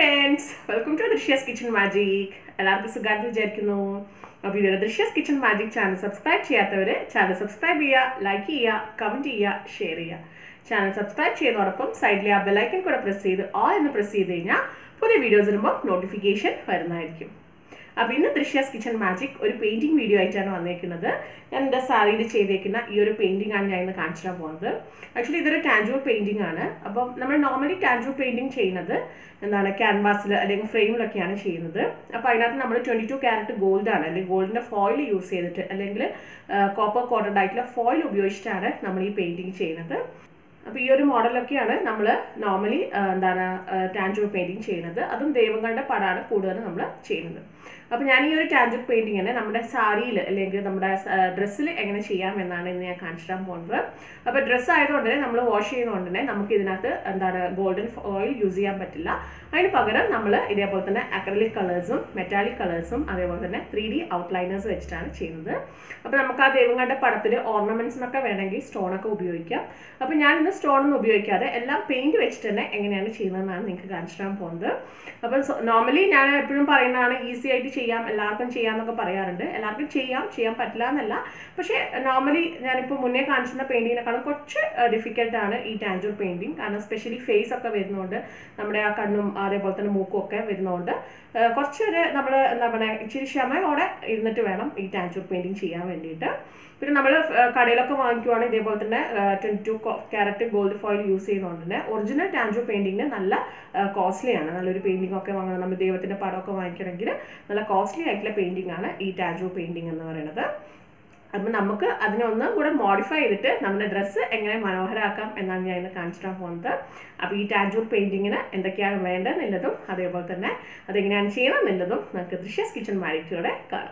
friends welcome to Drishya's kitchen magic എല്ലാവർക്കും സുഖമായിട്ട് വിചാരിക്കുന്നു അപ്പോൾ ഇതൊരു Drishya's kitchen magic channel subscribe ചെയ്യാത്തവർ ചാനൽ സബ്സ്ക്രൈബ് ചെയ്യുക ലൈക്ക് ചെയ്യുക കമൻറ്റ് ചെയ്യുക ഷെയർ ചെയ്യുക ചാനൽ സബ്സ്ക്രൈബ് ചെയ്യുന്നതോടൊപ്പം സൈഡിലെ ആ ബെലൈക്കൻ കൂടെ പ്രസ് ചെയ്ത് ഓൾ എന്ന് പ്രസ് ചെയ്ത് കഴിഞ്ഞാൽ പുതിയ വീഡിയോസ് വരുമ്പോൾ നോട്ടിഫിക്കേഷൻ വരുന്നതായിരിക്കും അപ്പോൾ ഇന്ന് ദൃശ്യാസ് കിച്ചൺ മാജിക് ഒരു പെയിൻറ്റിംഗ് വീഡിയോ ആയിട്ടാണ് വന്നേക്കുന്നത് ഞാൻ എൻ്റെ സാരിയിൽ ചെയ്തേക്കുന്ന ഈ ഒരു പെയിൻറ്റിംഗ് ആണ് ഞാൻ ഇന്ന് കാണിച്ചു തരാൻ പോകുന്നത് ആക്ച്വലി ഇതൊരു ടാൻജൂർ പെയിൻറ്റിംഗ് ആണ് അപ്പം നമ്മൾ നോർമലി ടാൻജൂർ പെയിൻറ്റിംഗ് ചെയ്യുന്നത് എന്താണ് ക്യാൻവാസിൽ അല്ലെങ്കിൽ ഫ്രെയിമിലൊക്കെയാണ് ചെയ്യുന്നത് അപ്പോൾ അതിനകത്ത് നമ്മൾ ട്വൻറ്റി ടു ക്യാരറ്റ് ഗോൾഡ് ആണ് അല്ലെങ്കിൽ ഗോൾഡിൻ്റെ ഫോയിൽ യൂസ് ചെയ്തിട്ട് അല്ലെങ്കിൽ കോപ്പർ കോട്ടഡ് ആയിട്ടുള്ള ഫോയിൽ ഉപയോഗിച്ചിട്ടാണ് നമ്മൾ ഈ പെയിൻറ്റിംഗ് ചെയ്യുന്നത് അപ്പോൾ ഈ ഒരു മോഡലൊക്കെയാണ് നമ്മൾ നോർമലി എന്താണ് ടാൻജൂർ പെയിൻറ്റിങ് ചെയ്യുന്നത് അതും ദൈവങ്ങളുടെ പടമാണ് കൂടുതൽ നമ്മൾ ചെയ്യുന്നത് അപ്പോൾ ഞാൻ ഈ ഒരു ടാൻജൂർ പെയിൻറ്റിങ്ങിനെ നമ്മുടെ സാരിയിൽ അല്ലെങ്കിൽ നമ്മുടെ ഡ്രസ്സിൽ എങ്ങനെ ചെയ്യാം എന്നാണ് ഇന്ന് ഞാൻ കാണിച്ചു തരാൻ പോകുന്നത് അപ്പോൾ ഡ്രസ്സ് ആയതുകൊണ്ട് തന്നെ നമ്മൾ വാഷ് ചെയ്യുന്നതുകൊണ്ട് തന്നെ നമുക്ക് ഇതിനകത്ത് എന്താണ് ഗോൾഡൻ ഓയിൽ യൂസ് ചെയ്യാൻ പറ്റില്ല അതിന് പകരം നമ്മൾ ഇതേപോലെ തന്നെ അക്രലിക് കളേഴ്സും മെറ്റാലിക് കളേഴ്സും അതേപോലെ തന്നെ ത്രീ ഡി ഔട്ട്ലൈനേഴ്സ് വെച്ചിട്ടാണ് ചെയ്യുന്നത് അപ്പോൾ നമുക്ക് ആ ദൈവങ്ങളുടെ പടത്തിൽ ഓർണമെൻറ്റ്സിനൊക്കെ വേണമെങ്കിൽ സ്റ്റോണൊക്കെ ഉപയോഗിക്കാം അപ്പോൾ ഞാൻ ഇന്ന് സ്റ്റോണൊന്നും ഉപയോഗിക്കാതെ എല്ലാം പെയിൻറ് വെച്ചിട്ട് തന്നെ എങ്ങനെയാണ് ചെയ്യുന്നതെന്നാണ് നിങ്ങൾക്ക് കാണിച്ചു തരാൻ പോകുന്നത് അപ്പം നോർമലി ഞാൻ എപ്പോഴും പറയുന്നതാണ് ഈസി ആയിട്ട് ചെയ്യാം എല്ലാവർക്കും ചെയ്യാമെന്നൊക്കെ പറയാറുണ്ട് എല്ലാവർക്കും ചെയ്യാം ചെയ്യാൻ പറ്റില്ല എന്നല്ല പക്ഷേ നോർമലി ഞാനിപ്പോൾ മുന്നേ കാണിച്ചിരുന്ന പെയിൻറ്റിങ്ങിനെക്കാളും കുറച്ച് ഡിഫിക്കൽട്ടാണ് ഈ ടാൻജൂർ പെയിൻറ്റിങ് കാരണം സ്പെഷ്യലി ഫേസ് ഒക്കെ വരുന്നതുകൊണ്ട് നമ്മുടെ ആ കണ്ണും അതേപോലെ തന്നെ മൂക്കും ഒക്കെ വരുന്നതുകൊണ്ട് കുറച്ചൊരു നമ്മൾ എന്താ പറയുക ഇച്ചിരി ക്ഷമയോടെ ഇരുന്നിട്ട് വേണം ഈ ടാൻജൂർ പെയിൻറ്റിങ് ചെയ്യാൻ വേണ്ടിയിട്ട് പിന്നെ നമ്മൾ കടയിലൊക്കെ വാങ്ങിക്കുവാണെങ്കിൽ ഇതേപോലെ തന്നെ twenty two carat gold foil use ചെയ്യുന്നതുകൊണ്ട് തന്നെ ഒറിജിനൽ ടാൻജൂർ പെയിൻറ്റിങ്ങിന് നല്ല കോസ്റ്റ്ലിയാണ് നല്ലൊരു പെയിൻറ്റിംഗ് ഒക്കെ വാങ്ങണം നമ്മൾ ദൈവത്തിൻ്റെ പടമൊക്കെ വാങ്ങിക്കണമെങ്കിൽ നല്ല കോസ്റ്റ്ലി ആയിട്ടുള്ള പെയിൻറ്റിംഗ് ആണ് ഈ ടാൻജൂർ പെയിൻറ്റിംഗ് എന്ന് പറയുന്നത് അപ്പം നമുക്ക് അതിനൊന്നും കൂടെ മോഡിഫൈ ചെയ്തിട്ട് നമ്മുടെ ഡ്രസ്സ് എങ്ങനെ മനോഹരമാക്കാം എന്നാണ് ഞാൻ ഇന്ന് കാണിച്ചിട്ടാൻ പോകുന്നത് അപ്പോൾ ഈ ടാൻജൂർ പെയിൻറ്റിങ്ങിന് എന്തൊക്കെയാണ് വേണ്ടതെന്നുള്ളതും അതേപോലെ തന്നെ അതെങ്ങനെയാണ് ചെയ്യണമെന്നുള്ളതും നമുക്ക് ദൃശ്യസ് കിച്ചൺ മാരിറ്റിലൂടെ കാണാം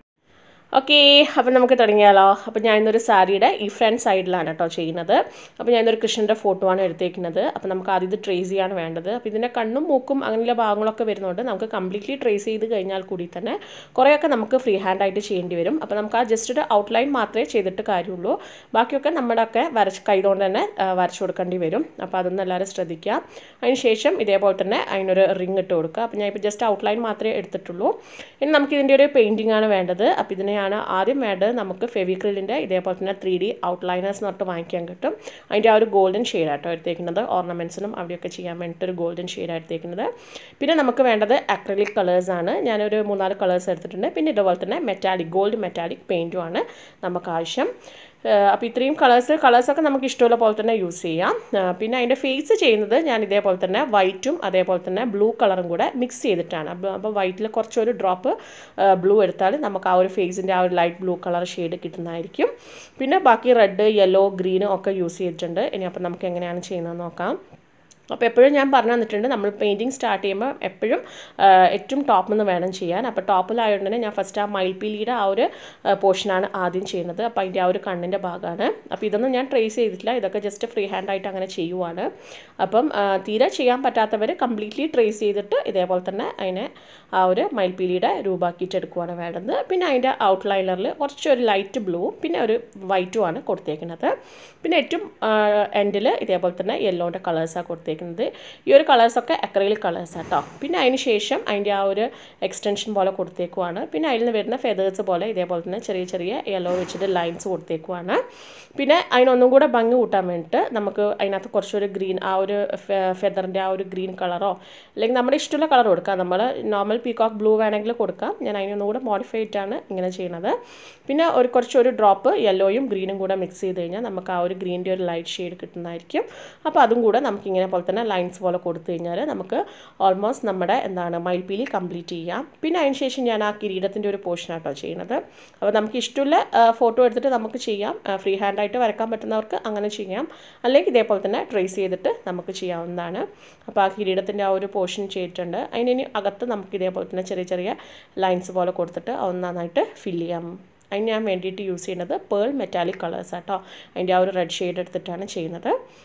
ഓക്കെ അപ്പം നമുക്ക് തുടങ്ങിയാലോ അപ്പോൾ ഞാൻ ഇന്നൊരു സാരിയുടെ ഈ ഫ്രണ്ട് സൈഡിലാണ് കേട്ടോ ചെയ്യുന്നത് അപ്പോൾ ഞാൻ ഇന്നൊരു കൃഷ്ണൻ്റെ ഫോട്ടോ ആണ് എടുത്തേക്കുന്നത് അപ്പോൾ നമുക്ക് ആദ്യം ഇത് ട്രേസ് ചെയ്യാണ് വേണ്ടത് അപ്പോൾ ഇതിൻ്റെ കണ്ണും മൂക്കും അങ്ങനെയുള്ള ഭാഗങ്ങളൊക്കെ വരുന്നതുകൊണ്ട് നമുക്ക് കംപ്ലീറ്റ്ലി ട്രേസ് ചെയ്ത് കഴിഞ്ഞാൽ കൂടി തന്നെ കുറേയൊക്കെ നമുക്ക് ഫ്രീ ഹാൻഡ് ആയിട്ട് ചെയ്യേണ്ടി വരും അപ്പോൾ നമുക്ക് ആ ജസ്റ്റ് ഒരു ഔട്ട്ലൈൻ മാത്രമേ ചെയ്തിട്ട് കാര്യമുള്ളൂ ബാക്കിയൊക്കെ നമ്മുടെയൊക്കെ വരച്ച് കൈകൊണ്ട് തന്നെ വരച്ചു കൊടുക്കേണ്ടി വരും അപ്പോൾ അതൊന്നും എല്ലാവരും ശ്രദ്ധിക്കുക അതിന് ശേഷം ഇതേപോലെ തന്നെ അതിനൊരു റിങ് ഇട്ട് കൊടുക്കുക അപ്പോൾ ഞാൻ ഇപ്പോൾ ജസ്റ്റ് ഔട്ട്ലൈൻ മാത്രമേ എടുത്തിട്ടുള്ളൂ ഇനി നമുക്ക് ഇതിൻ്റെ ഒരു പെയിൻറ്റിംഗ് ആണ് വേണ്ടത് അപ്പോൾ ഇതിനെ ആണ് ആദ്യം വേണ്ടത് നമുക്ക് ഫെവിക്രിലിൻ്റെ ഇതേപോലെ തന്നെ ത്രീ ഡി ഔട്ട്ലൈനേഴ്സ് എന്ന് പറഞ്ഞിട്ട് വാങ്ങിക്കാൻ കിട്ടും അതിൻ്റെ ആ ഒരു ഗോൾഡൻ ഷെയ്ഡായിട്ടോ എടുത്തേക്കുന്നത് ഓർണമെൻറ്റ്സിനും അവിടെയൊക്കെ ചെയ്യാൻ വേണ്ടിയിട്ട് ഒരു ഗോൾഡൻ ഷെയ്ഡാണ് എടുത്തേക്കുന്നത് പിന്നെ നമുക്ക് വേണ്ടത് അക്രലിക് കളേഴ്സാണ് ഞാനൊരു മൂന്നാല് കളേഴ്സ് എടുത്തിട്ടുണ്ട് പിന്നെ ഇതുപോലെ തന്നെ മെറ്റാലിക് ഗോൾഡ് മെറ്റാലിക് പെയിൻറ്റുമാണ് നമുക്ക് ആവശ്യം അപ്പോൾ ഇത്രയും കളേഴ്സ് കളേഴ്സൊക്കെ നമുക്ക് ഇഷ്ടമുള്ള പോലെ തന്നെ യൂസ് ചെയ്യാം പിന്നെ അതിൻ്റെ ഫേസ് ചെയ്യുന്നത് ഞാൻ ഇതേപോലെ തന്നെ വൈറ്റും അതേപോലെ തന്നെ ബ്ലൂ കളറും കൂടെ മിക്സ് ചെയ്തിട്ടാണ് അപ്പോൾ വൈറ്റിൽ കുറച്ചൊരു ഡ്രോപ്പ് ബ്ലൂ എടുത്താൽ നമുക്ക് ആ ഒരു ഫേസിൻ്റെ ആ ഒരു ലൈറ്റ് ബ്ലൂ കളർ ഷെയ്ഡ് കിട്ടുന്നതായിരിക്കും പിന്നെ ബാക്കി റെഡ് യെല്ലോ ഗ്രീനും ഒക്കെ യൂസ് ചെയ്തിട്ടുണ്ട് ഇനി അപ്പം നമുക്ക് എങ്ങനെയാണ് ചെയ്യുന്നത് നോക്കാം അപ്പോൾ എപ്പോഴും ഞാൻ പറഞ്ഞു തന്നിട്ടുണ്ട് നമ്മൾ പെയിൻറ്റിങ് സ്റ്റാർട്ട് ചെയ്യുമ്പോൾ എപ്പോഴും ഏറ്റവും ടോപ്പിൽ നിന്ന് വേണം ചെയ്യാൻ അപ്പോൾ ടോപ്പിലായതുകൊണ്ട് തന്നെ ഞാൻ ഫസ്റ്റ് ആ മയിൽപ്പീലിയുടെ ആ ഒരു പോർഷനാണ് ആദ്യം ചെയ്യുന്നത് അപ്പോൾ അതിൻ്റെ ആ ഒരു കണ്ണിൻ്റെ ഭാഗമാണ് അപ്പോൾ ഇതൊന്നും ഞാൻ ട്രേസ് ചെയ്തിട്ടില്ല ഇതൊക്കെ ജസ്റ്റ് ഫ്രീ ഹാൻഡായിട്ട് അങ്ങനെ ചെയ്യുവാണ് അപ്പം തീരെ ചെയ്യാൻ പറ്റാത്തവർ കംപ്ലീറ്റ്ലി ട്രേസ് ചെയ്തിട്ട് ഇതേപോലെ തന്നെ അതിനെ ആ ഒരു മയിൽപ്പീലിയുടെ രൂപമാക്കിയിട്ട് എടുക്കുവാണ് വേണ്ടത് പിന്നെ അതിൻ്റെ ഔട്ട്ലൈനറിൽ കുറച്ചൊരു ലൈറ്റ് ബ്ലൂവും പിന്നെ ഒരു വൈറ്റുമാണ് കൊടുത്തേക്കുന്നത് പിന്നെ ഏറ്റവും എൻഡിൽ ഇതേപോലെ തന്നെ യെല്ലോൻ്റെ കളേഴ്സാണ് കൊടുത്തേക്കുന്നത് ഈ ഒരു കളേഴ്സൊക്കെ അക്രൈലിക് കളേഴ്സ് കേട്ടോ പിന്നെ അതിന് ശേഷം അതിൻ്റെ ആ ഒരു എക്സ്റ്റൻഷൻ പോലെ കൊടുത്തേക്കുവാണ് പിന്നെ അതിൽ നിന്ന് വരുന്ന ഫെതേഴ്സ് പോലെ ഇതേപോലെ തന്നെ ചെറിയ ചെറിയ യെല്ലോ വെച്ചിട്ട് ലൈൻസ് കൊടുത്തേക്കുവാണ് പിന്നെ അതിനൊന്നും കൂടെ ഭംഗി കൂട്ടാൻ വേണ്ടിയിട്ട് നമുക്ക് അതിനകത്ത് കുറച്ചൊരു ഗ്രീൻ ആ ഒരു ഫെദറിൻ്റെ ആ ഒരു ഗ്രീൻ കളറോ അല്ലെങ്കിൽ നമ്മുടെ ഇഷ്ടമുള്ള കളർ കൊടുക്കാം നമ്മൾ നോർമൽ പീകോക്ക് ബ്ലൂ വേണമെങ്കിൽ കൊടുക്കാം ഞാൻ അതിനൊന്നും കൂടെ മോഡിഫൈ ആയിട്ടാണ് ഇങ്ങനെ ചെയ്യുന്നത് പിന്നെ ഒരു കുറച്ചൊരു ഡ്രോപ്പ് യെല്ലോയും ഗ്രീനും കൂടെ മിക്സ് ചെയ്ത് കഴിഞ്ഞാൽ നമുക്ക് ആ ഒരു ഗ്രീൻ്റെ ഒരു ലൈറ്റ് ഷെയ്ഡ് കിട്ടുന്നതായിരിക്കും അപ്പോൾ അതും കൂടെ നമുക്ക് ഇങ്ങനെ പോലെ തന്നെ ലൈൻസ് പോലെ കൊടുത്തു കഴിഞ്ഞാൽ നമുക്ക് ഓൾമോസ്റ്റ് നമ്മുടെ എന്താണ് മയിൽപ്പീലി കംപ്ലീറ്റ് ചെയ്യാം പിന്നെ അതിന് ശേഷം ഞാൻ ആ കിരീടത്തിൻ്റെ ഒരു പോർഷൻ ആട്ടോ ചെയ്യുന്നത് അപ്പോൾ നമുക്ക് ഇഷ്ടമുള്ള ഫോട്ടോ എടുത്തിട്ട് നമുക്ക് ചെയ്യാം ഫ്രീ ഹാൻഡായിട്ട് വരക്കാൻ പറ്റുന്നവർക്ക് അങ്ങനെ ചെയ്യാം അല്ലെങ്കിൽ ഇതേപോലെ തന്നെ ട്രേസ് ചെയ്തിട്ട് നമുക്ക് ചെയ്യാവുന്നതാണ് അപ്പോൾ ആ കിരീടത്തിൻ്റെ ആ ഒരു പോർഷൻ ചെയ്തിട്ടുണ്ട് അതിന് അകത്ത് നമുക്ക് ഇതേപോലെ തന്നെ ചെറിയ ചെറിയ ലൈൻസ് പോലെ കൊടുത്തിട്ട് അത് നന്നായിട്ട് ഫില്ല് ചെയ്യാം അതിന് ഞാൻ വേണ്ടിയിട്ട് യൂസ് ചെയ്യുന്നത് പേൾ മെറ്റാലിക് കളേഴ്സ് ആട്ടോ അതിൻ്റെ ആ ഒരു റെഡ് ഷെയ്ഡ് എടുത്തിട്ടാണ് ചെയ്യുന്നത്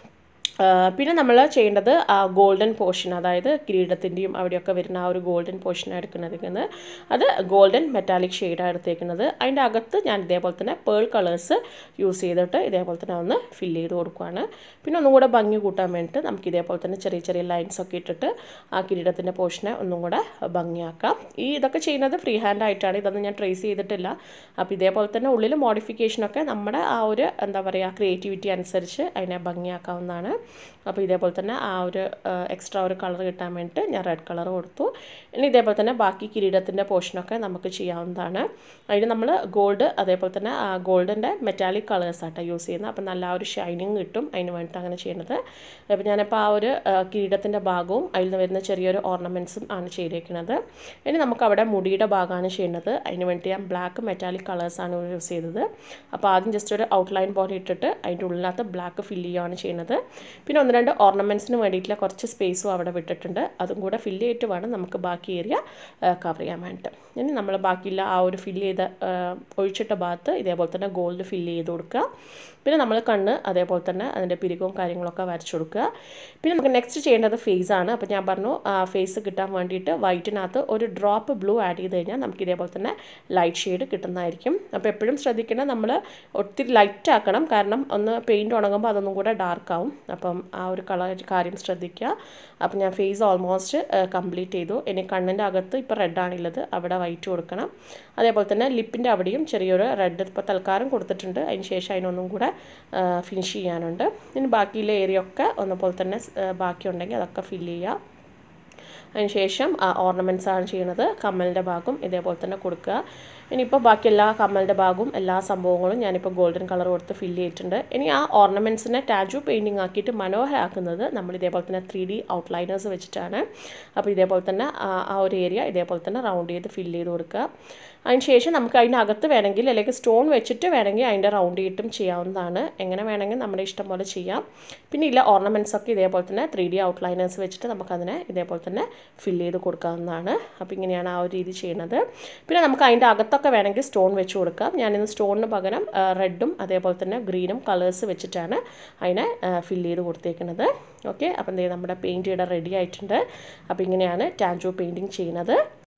ആ, പിന്നെ നമ്മൾ ചെയ്യേണ്ടത് ആ ഗോൾഡൻ പോർഷൻ അതായത് കിരീടത്തിൻ്റെയും അവിടെയൊക്കെ വരുന്ന ആ ഒരു ഗോൾഡൻ പോർഷനാണ് എടുക്കുന്നത് അത് ഗോൾഡൻ മെറ്റാലിക് ഷെയ്ഡാണ് എടുത്തേക്കുന്നത് അതിൻ്റെ അകത്ത് ഞാൻ ഇതേപോലെ തന്നെ പേൾ കളേഴ്സ് യൂസ് ചെയ്തിട്ട് ഇതേപോലെ തന്നെ ഒന്ന് ഫില്ല് ചെയ്ത് കൊടുക്കുകയാണ് പിന്നെ ഒന്നും കൂടെ ഭംഗി കൂട്ടാൻ വേണ്ടിയിട്ട് നമുക്ക് ഇതേപോലെ തന്നെ ചെറിയ ചെറിയ ലൈൻസ് ഒക്കെ ഇട്ടിട്ട് ആ കിരീടത്തിൻ്റെ പോർഷനെ ഒന്നും കൂടെ ഭംഗിയാക്കാം ഈ ഇതൊക്കെ ചെയ്യുന്നത് ഫ്രീ ഹാൻഡ് ആയിട്ടാണ് ഇതൊന്നും ഞാൻ ട്രേസ് ചെയ്തിട്ടില്ല അപ്പോൾ ഇതേപോലെ തന്നെ ഉള്ളിൽ മോഡിഫിക്കേഷനൊക്കെ നമ്മുടെ ആ ഒരു എന്താ പറയുക ക്രിയേറ്റിവിറ്റി അനുസരിച്ച് അതിനെ ഭംഗിയാക്കാവുന്നതാണ് അപ്പോൾ ഇതേപോലെ തന്നെ ആ ഒരു എക്സ്ട്രാ ഒരു കളർ കിട്ടാൻ വേണ്ടിയിട്ട് ഞാൻ റെഡ് കളർ കൊടുത്തു ഇനി ഇതേപോലെ തന്നെ ബാക്കി കിരീടത്തിൻ്റെ പോർഷനൊക്കെ നമുക്ക് ചെയ്യാവുന്നതാണ് അതിന് നമ്മൾ ഗോൾഡ് അതേപോലെ തന്നെ ആ ഗോൾഡിൻ്റെ മെറ്റാലിക് കളേഴ്സാട്ടോ യൂസ് ചെയ്യുന്നത് അപ്പോൾ നല്ല ആ ഒരു ഷൈനിങ് കിട്ടും അതിന് വേണ്ടിയിട്ട് അങ്ങനെ ചെയ്യുന്നത് അപ്പോൾ ഞാനിപ്പോൾ ആ ഒരു ആ, കിരീടത്തിൻ്റെ ഭാഗവും അതിൽ നിന്ന് വരുന്ന ചെറിയൊരു ഓർണമെൻറ്റ്സും ആണ് ചെയ്തേക്കുന്നത് ഇനി നമുക്ക് അവിടെ മുടിയുടെ ഭാഗമാണ് ചെയ്യുന്നത് അതിന് വേണ്ടി ഞാൻ ബ്ലാക്ക് മെറ്റാലിക് കളേഴ്സാണ് യൂസ് ചെയ്തത് അപ്പോൾ ആദ്യം ജസ്റ്റ് ഒരു ഔട്ട്ലൈൻ പോലെ ഇട്ടിട്ട് അതിൻ്റെ ഉള്ളിനകത്ത് ബ്ലാക്ക് ഫില്ല് ചെയ്യുകയാണ് ചെയ്യുന്നത് പിന്നെ ഒന്ന് രണ്ട് ഓർണമെൻറ്റ്സിന് വേണ്ടിയിട്ടുള്ള കുറച്ച് സ്പേസും അവിടെ വിട്ടിട്ടുണ്ട് അതും കൂടെ ഫില്ല് ചെയ്തിട്ട് വേണം നമുക്ക് ബാക്കി ഏരിയ കവർ ചെയ്യാൻ വേണ്ടിയിട്ട് ഇനി നമ്മൾ ബാക്കിയുള്ള ആ ഒരു ഫില്ല് ചെയ്ത ആ, ഒഴിച്ചിട്ട ഭാഗത്ത് ഇതേപോലെ തന്നെ ഗോൾഡ് ഫില്ല് ചെയ്ത് കൊടുക്കുക പിന്നെ നമ്മൾ കണ്ണ് അതേപോലെ തന്നെ അതിൻ്റെ പിരികവും കാര്യങ്ങളൊക്കെ വരച്ചു കൊടുക്കുക പിന്നെ നമുക്ക് നെക്സ്റ്റ് ചെയ്യേണ്ടത് ഫേസ് ആണ് അപ്പോൾ ഞാൻ പറഞ്ഞു ഫേസ് കിട്ടാൻ വേണ്ടിയിട്ട് വൈറ്റിനകത്ത് ഒരു ഡ്രോപ്പ് ബ്ലൂ ആഡ് ചെയ്ത് കഴിഞ്ഞാൽ നമുക്ക് ഇതേപോലെ തന്നെ ലൈറ്റ് ഷെയ്ഡ് കിട്ടുന്നതായിരിക്കും അപ്പോൾ എപ്പോഴും ശ്രദ്ധിക്കണം നമ്മൾ ഒത്തിരി ലൈറ്റ് ആക്കണം കാരണം ഒന്ന് പെയിൻറ്റ് ഉണങ്ങുമ്പോൾ അതൊന്നും കൂടെ ഡാർക്ക് ആവും അപ്പം ആ ഒരു കളർ കാര്യം ശ്രദ്ധിക്കുക അപ്പം ഞാൻ ഫേസ് ഓൾമോസ്റ്റ് കംപ്ലീറ്റ് ചെയ്തു ഇനി കണ്ണിൻ്റെ അകത്ത് ഇപ്പോൾ റെഡാണുള്ളത് അവിടെ വൈറ്റ് കൊടുക്കണം അതേപോലെ തന്നെ ലിപ്പിൻ്റെ അവിടെയും ചെറിയൊരു റെഡ് ഇപ്പോൾ തൽക്കാലം കൊടുത്തിട്ടുണ്ട് അതിന് ശേഷം അതിനൊന്നും കൂടെ ഫിനിഷ് ചെയ്യാനുണ്ട് ഇനി ബാക്കിയുള്ള ഏരിയ ഒക്കെ ഒന്നുപോലെ തന്നെ ആ, ബാക്കിയുണ്ടെങ്കിൽ അതൊക്കെ ഫില്ല് ചെയ്യുക അതിനുശേഷം ഓർണമെൻറ്റ്സ് ആണ് ചെയ്യുന്നത് കമ്മലിൻ്റെ ഭാഗം ഇതേപോലെ തന്നെ കൊടുക്കുക ഇനിയിപ്പോൾ ബാക്കി എല്ലാ കമ്മലിൻ്റെ ഭാഗവും എല്ലാ സംഭവങ്ങളും ഞാനിപ്പോൾ ഗോൾഡൻ കളർ കൊടുത്ത് ഫില്ല് ചെയ്തിട്ടുണ്ട് ഇനി ആ ഓർണമെൻറ്റ്സിനെ ടാജു പെയിൻറ്റിങ് ആക്കിയിട്ട് മനോഹരമാക്കുന്നത് നമ്മൾ ഇതേപോലെ തന്നെ ത്രീ ഡി ഔട്ട്ലൈനേഴ്സ് വെച്ചിട്ടാണ് അപ്പോൾ ഇതേപോലെ തന്നെ ആ ആ ഒരു ഏരിയ ഇതേപോലെ തന്നെ റൗണ്ട് ചെയ്ത് ഫില്ല് ചെയ്ത് കൊടുക്കുക അതിനുശേഷം നമുക്ക് അതിനകത്ത് വേണമെങ്കിൽ അല്ലെങ്കിൽ സ്റ്റോൺ വെച്ചിട്ട് വേണമെങ്കിൽ അതിൻ്റെ റൗണ്ട് ചെയ്തിട്ടും ചെയ്യാവുന്നതാണ് എങ്ങനെ വേണമെങ്കിൽ നമ്മുടെ ഇഷ്ടം പോലെ ചെയ്യാം പിന്നെ ഇല്ല ഓർണമെൻറ്റ്സ് ഒക്കെ ഇതേപോലെ തന്നെ ത്രീ ഡി ഔട്ട്ലൈനേഴ്സ് വെച്ചിട്ട് നമുക്കതിനെ ഇതേപോലെ തന്നെ ഫില്ല് ചെയ്ത് കൊടുക്കാവുന്നതാണ് അപ്പോൾ ഇങ്ങനെയാണ് ആ ഒരു രീതി ചെയ്യുന്നത് പിന്നെ നമുക്ക് അതിൻ്റെ അകത്തൊക്കെ വേണമെങ്കിൽ സ്റ്റോൺ വെച്ച് കൊടുക്കാം ഞാനിന്ന് സ്റ്റോണിന് പകരം റെഡും അതേപോലെ തന്നെ ഗ്രീനും കളേഴ്സ് വെച്ചിട്ടാണ് അതിനെ ഫില്ല് ചെയ്ത് കൊടുത്തേക്കുന്നത് ഓക്കെ അപ്പം ദേ നമ്മുടെ പെയിൻറ്റ് ഇവിടെ റെഡി ആയിട്ടുണ്ട് അപ്പോൾ ഇങ്ങനെയാണ് ടാൻജോ പെയിൻറ്റിങ് ചെയ്യുന്നത്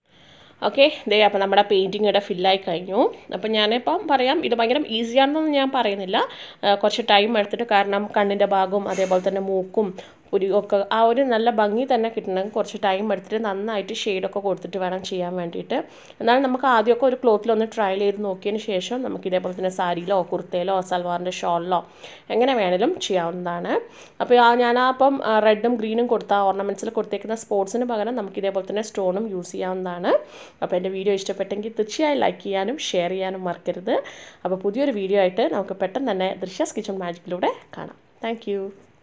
ഓക്കെ ദേ അപ്പോൾ നമ്മുടെ പെയിൻറ്റിങ് ഇവിടെ ഫില്ലായി കഴിഞ്ഞു അപ്പോൾ ഞാനിപ്പം പറയാം ഇത് ഭയങ്കര ഈസിയാണെന്നൊന്നും ഞാൻ പറയുന്നില്ല ആ, കുറച്ച് ടൈം എടുത്തിട്ട് കാരണം കണ്ണിൻ്റെ ഭാഗവും അതേപോലെ തന്നെ മൂക്കും ഒരു ഒക്കെ ആ ഒരു നല്ല ഭംഗി തന്നെ കിട്ടണമെങ്കിൽ കുറച്ച് ടൈം എടുത്തിട്ട് നന്നായിട്ട് ഷെയ്ഡൊക്കെ കൊടുത്തിട്ട് വേണം ചെയ്യാൻ വേണ്ടിയിട്ട് എന്നാലും നമുക്ക് ആദ്യമൊക്കെ ഒരു ക്ലോത്തിലൊന്ന് ട്രയൽ ചെയ്ത് നോക്കിയതിന് ശേഷം നമുക്ക് ഇതേപോലെ തന്നെ സാരിയിലോ കുർത്തയിലോ സൽവാറിൻ്റെ ഷോളിലോ എങ്ങനെ വേണേലും ചെയ്യാവുന്നതാണ് അപ്പോൾ ആ ഞാൻ ആ അപ്പം റെഡും ഗ്രീനും കൊടുത്ത ഓർണമെൻറ്റ്സിൽ കൊടുത്തേക്കുന്ന സ്പോർട്സിന് പകരം നമുക്ക് ഇതേപോലെ തന്നെ സ്റ്റോണും യൂസ് ചെയ്യാവുന്നതാണ് അപ്പോൾ എൻ്റെ വീഡിയോ ഇഷ്ടപ്പെട്ടെങ്കിൽ തീർച്ചയായും ലൈക്ക് ചെയ്യാനും ഷെയർ ചെയ്യാനും മറക്കരുത് അപ്പോൾ പുതിയൊരു വീഡിയോ ആയിട്ട് നമുക്ക് പെട്ടെന്ന് തന്നെ ദൃശ്യസ് കിച്ചൺ മാജിക്കിലൂടെ കാണാം താങ്ക്